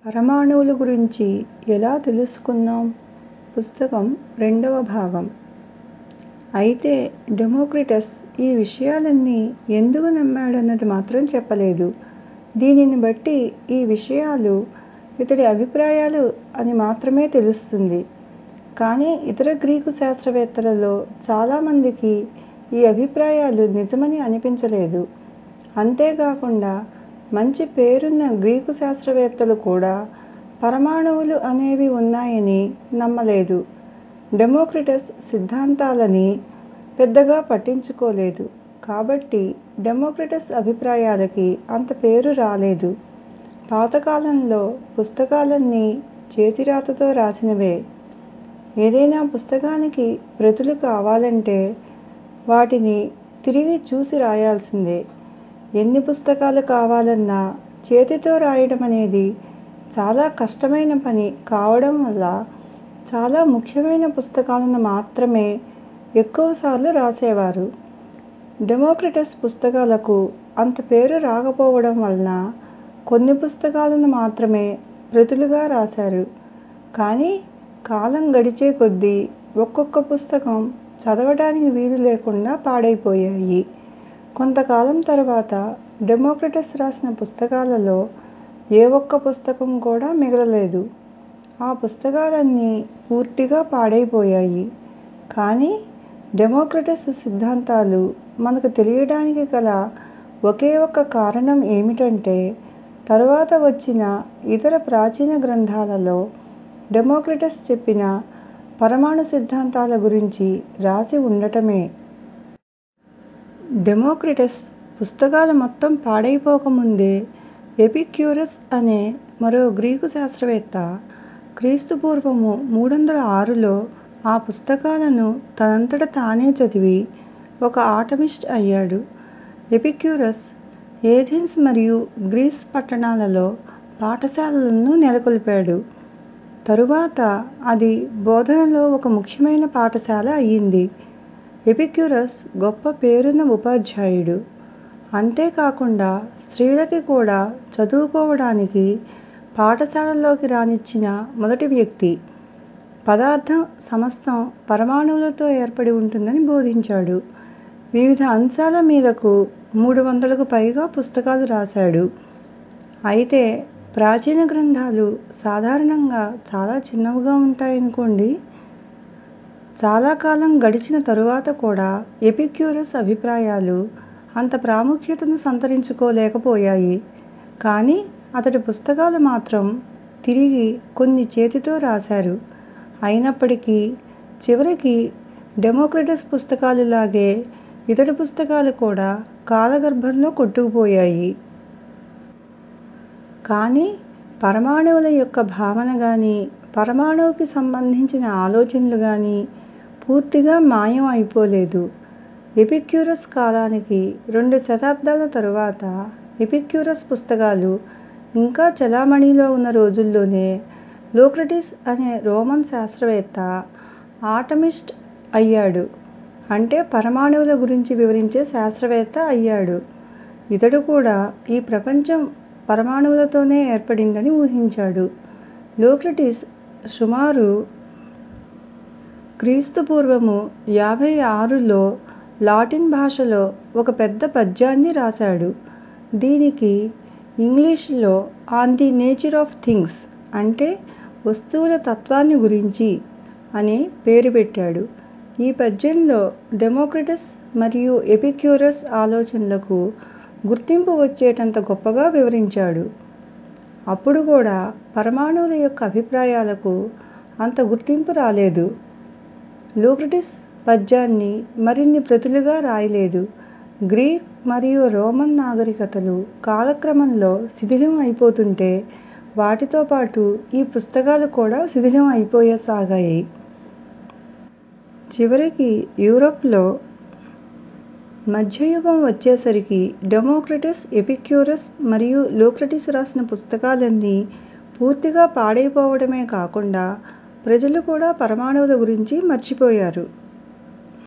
పరమాణువుల గురించి ఎలా తెలుసుకుందాం పుస్తకం రెండవ భాగం అయితే డెమోక్రిటస్ ఈ విషయాలన్నీ ఎందుకు నమ్మాడన్నది మాత్రం చెప్పలేదు దీనిని బట్టి ఈ విషయాలు ఇతడి అభిప్రాయాలు అని మాత్రమే తెలుస్తుంది కానీ ఇతర గ్రీకు శాస్త్రవేత్తలలో చాలామందికి ఈ అభిప్రాయాలు నిజమని అనిపించలేదు అంతేకాకుండా మంచి పేరున్న గ్రీకు శాస్త్రవేత్తలు కూడా పరమాణువులు అనేవి ఉన్నాయని నమ్మలేదు డెమోక్రిటస్ సిద్ధాంతాలని పెద్దగా పట్టించుకోలేదు కాబట్టి డెమోక్రిటస్ అభిప్రాయాలకి అంత పేరు రాలేదు పాతకాలంలో పుస్తకాలన్నీ చేతిరాతతో రాసినవే ఏదైనా పుస్తకానికి ప్రతులు కావాలంటే వాటిని తిరిగి చూసి రాయాల్సిందే ఎన్ని పుస్తకాలు కావాలన్నా చేతితో రాయడమనేది చాలా కష్టమైన పని కావడం వల్ల చాలా ముఖ్యమైన పుస్తకాలను మాత్రమే ఎక్కువసార్లు రాసేవారు డెమోక్రిటస్ పుస్తకాలకు అంత పేరు రాకపోవడం వలన కొన్ని పుస్తకాలను మాత్రమే ప్రతులుగా రాశారు కానీ కాలం గడిచే కొద్దీ ఒక్కొక్క పుస్తకం చదవడానికి వీలు లేకుండా పాడైపోయాయి కొంతకాలం తరువాత డెమోక్రిటస్ రాసిన పుస్తకాలలో ఏ ఒక్క పుస్తకం కూడా మిగలలేదు ఆ పుస్తకాలన్నీ పూర్తిగా పాడైపోయాయి కానీ డెమోక్రిటస్ సిద్ధాంతాలు మనకు తెలియడానికి గల ఒకే ఒక్క కారణం ఏమిటంటే తరువాత వచ్చిన ఇతర ప్రాచీన గ్రంథాలలో డెమోక్రిటస్ చెప్పిన పరమాణు సిద్ధాంతాల గురించి రాసి ఉండటమే డెమోక్రిటస్ పుస్తకాలు మొత్తం పాడైపోకముందే ఎపిక్యూరస్ అనే మరో గ్రీకు శాస్త్రవేత్త క్రీస్తుపూర్వము మూడొందల ఆరులో ఆ పుస్తకాలను తనంతట తానే చదివి ఒక ఆటమిస్ట్ అయ్యాడు ఎపిక్యూరస్ ఏథెన్స్ మరియు గ్రీస్ పట్టణాలలో పాఠశాలలను నెలకొల్పాడు తరువాత అది బోధనలో ఒక ముఖ్యమైన పాఠశాల అయింది ఎపిక్యూరస్ గొప్ప పేరున్న ఉపాధ్యాయుడు అంతేకాకుండా స్త్రీలకి కూడా చదువుకోవడానికి పాఠశాలల్లోకి రానిచ్చిన మొదటి వ్యక్తి పదార్థం సమస్తం పరమాణువులతో ఏర్పడి ఉంటుందని బోధించాడు వివిధ అంశాల మీదకు మూడు వందలకు పైగా పుస్తకాలు రాశాడు అయితే ప్రాచీన గ్రంథాలు సాధారణంగా చాలా చిన్నవిగా ఉంటాయనుకోండి చాలా కాలం గడిచిన తరువాత కూడా ఎపిక్యూరస్ అభిప్రాయాలు అంత ప్రాముఖ్యతను సంతరించుకోలేకపోయాయి కానీ అతడి పుస్తకాలు మాత్రం తిరిగి కొన్ని చేతితో రాశారు అయినప్పటికీ చివరికి డెమోక్రిటస్ పుస్తకాలు లాగే ఇతడి పుస్తకాలు కూడా కాలగర్భంలో కొట్టుకుపోయాయి కానీ పరమాణువుల యొక్క భావన గాని పరమాణువుకి సంబంధించిన ఆలోచనలు గాని పూర్తిగా మాయం అయిపోలేదు ఎపిక్యూరస్ కాలానికి రెండు శతాబ్దాల తరువాత ఎపిక్యూరస్ పుస్తకాలు ఇంకా చలామణిలో ఉన్న రోజుల్లోనే లోక్రటీస్ అనే రోమన్ శాస్త్రవేత్త ఆటమిస్ట్ అయ్యాడు అంటే పరమాణువుల గురించి వివరించే శాస్త్రవేత్త అయ్యాడు ఇతడు కూడా ఈ ప్రపంచం పరమాణువులతోనే ఏర్పడిందని ఊహించాడు లోక్రటీస్ సుమారు క్రీస్తుపూర్వము యాభై ఆరులో లాటిన్ భాషలో ఒక పెద్ద పద్యాన్ని రాశాడు దీనికి ఇంగ్లీషులో on the nature of things అంటే వస్తువుల తత్వాన్ని గురించి అని పేరు పెట్టాడు ఈ పద్యంలో డెమోక్రిటస్ మరియు ఎపిక్యూరస్ ఆలోచనలకు గుర్తింపు వచ్చేటంత గొప్పగా వివరించాడు అప్పుడు కూడా పరమాణువుల యొక్క అభిప్రాయాలకు అంత గుర్తింపు రాలేదు లోక్రటీస్ పద్యాన్ని మరిన్ని ప్రతులుగా రాయలేదు గ్రీక్ మరియు రోమన్ నాగరికతలు కాలక్రమంలో శిథిలం అయిపోతుంటే వాటితో పాటు ఈ పుస్తకాలు కూడా శిథిలం అయిపోసాగాయి చివరికి యూరోప్లో మధ్యయుగం వచ్చేసరికి డెమోక్రిటస్ ఎపిక్యూరస్ మరియు లోక్రటీస్ రాసిన పుస్తకాలన్నీ పూర్తిగా పాడైపోవడమే కాకుండా ప్రజలు కూడా పరమాణువుల గురించి మర్చిపోయారు